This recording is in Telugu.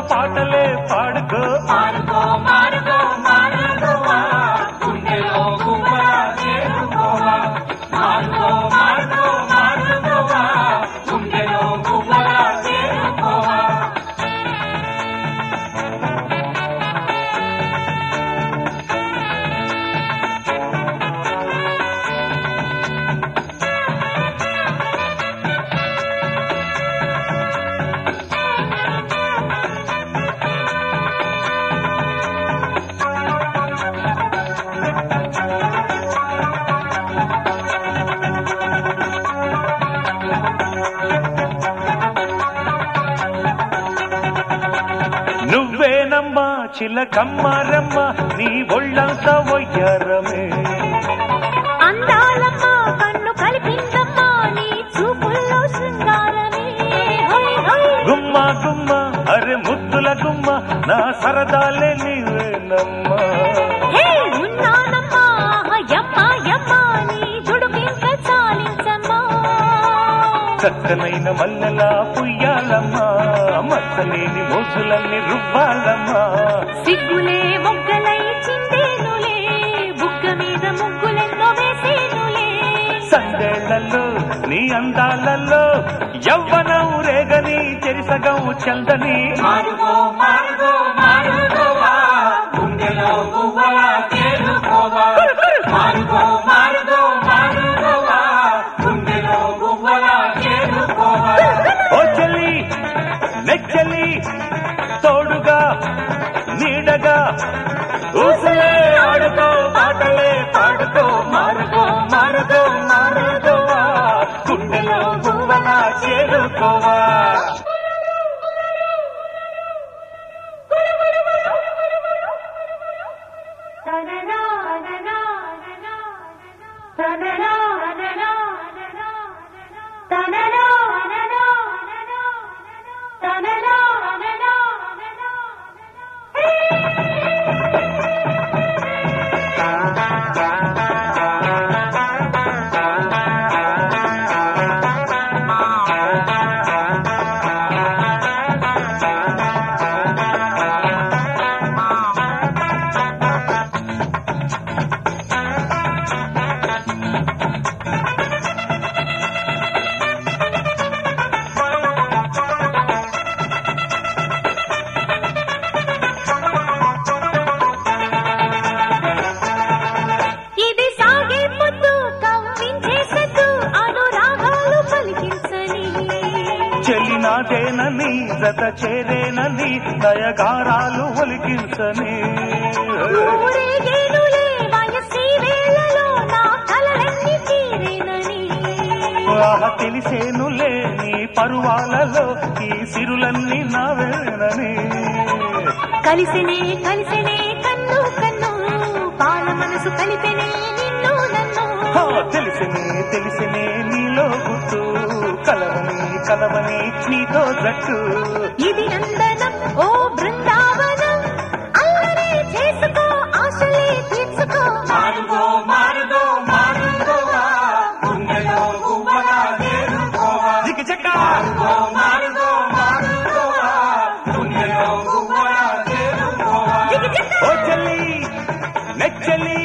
పాటలే పాడుకో మారుకో మారుకో మారుకోవా గుండెలో గువ్వల చేరుకోవా మారుకో మారుకో మారుకోవా గుండెలో గువ్వల చేరుకోవా నువ్వేనమ్మా చిలకమ్మారమ్మ నీ ఒళ్ళంతా వయ్యారమే అందాలమ్మ కన్ను కలిపిందమ్మా నీ చూపుల్లో శృంగారమే హోయ్ హోయ్ గుమ్మ గుమ్మ అరే ముద్దుల గుమ్మ నా సరదాలే నీవేనమ్మా హే ఉన్నానమ్మా యమ్మ యమ్మ నీ దుడుకింక చాలించమ్మా చక్కనైన మల్లెలా పుయ్యాలమ్మా మచ్చలేని మోజులన్నీ రువ్వాలమ్మా సిగ్గులే మొగ్గలై చిందేనులే బుగ్గ మీద ముగ్గులెన్నో వేసేనులే సందేళ్లలో నీ అందాలలో యవ్వనం రేగని చెరిసగం చందని మారుకో మారుకో మారుకోవా గుండెలో గువ్వల చేరుకోవా మారుకో మారుకో మారుకోవా గుండెలో గువ్వల చేరుకోవా ఓ చెల్లి నెచ్చలి తోడుగా నీడగా ఊసలే ఆడుకో పాటలే పాడుకో మారుకో మారుకో మారుకోవా గుండెలో గువ్వన చేరుకోవా ఇది సాగే పొద్దు కవ్వించే సద్దు అనురాగాలు పలికించని చెల్లి నాదేనని జత చేరేనని దయగారాలు ఒలికించని ఊరేగేనులే వయస్సీ వేళలో నా కలలన్నీ తీరేనని ఆహ తెలిసేనులే నీ పరువాలలో ఈ సిరులన్నీ నావేనని కలిసినే కలిసినే కన్ను కన్ను పాల మనసు కలిపెనే నిన్ను నన్ను ఆ, తెలిసినే తెలిసినే నీలో గుట్టు కలవని కలవని నీతో జట్టు ఇది నందనం ఓ బృందావనం అల్లరి చేసుకో ఆశలే తీర్చుకో మారుకో మారుకో మారుకోవా గుండెలో గువ్వల చేరుకోవా దిగి చెక్క మారుకో మారుకో మారుకోవా గుండెలో గువ్వల చేరుకోవా దిగి చెక్క ఓ చెల్లి నెచ్చలి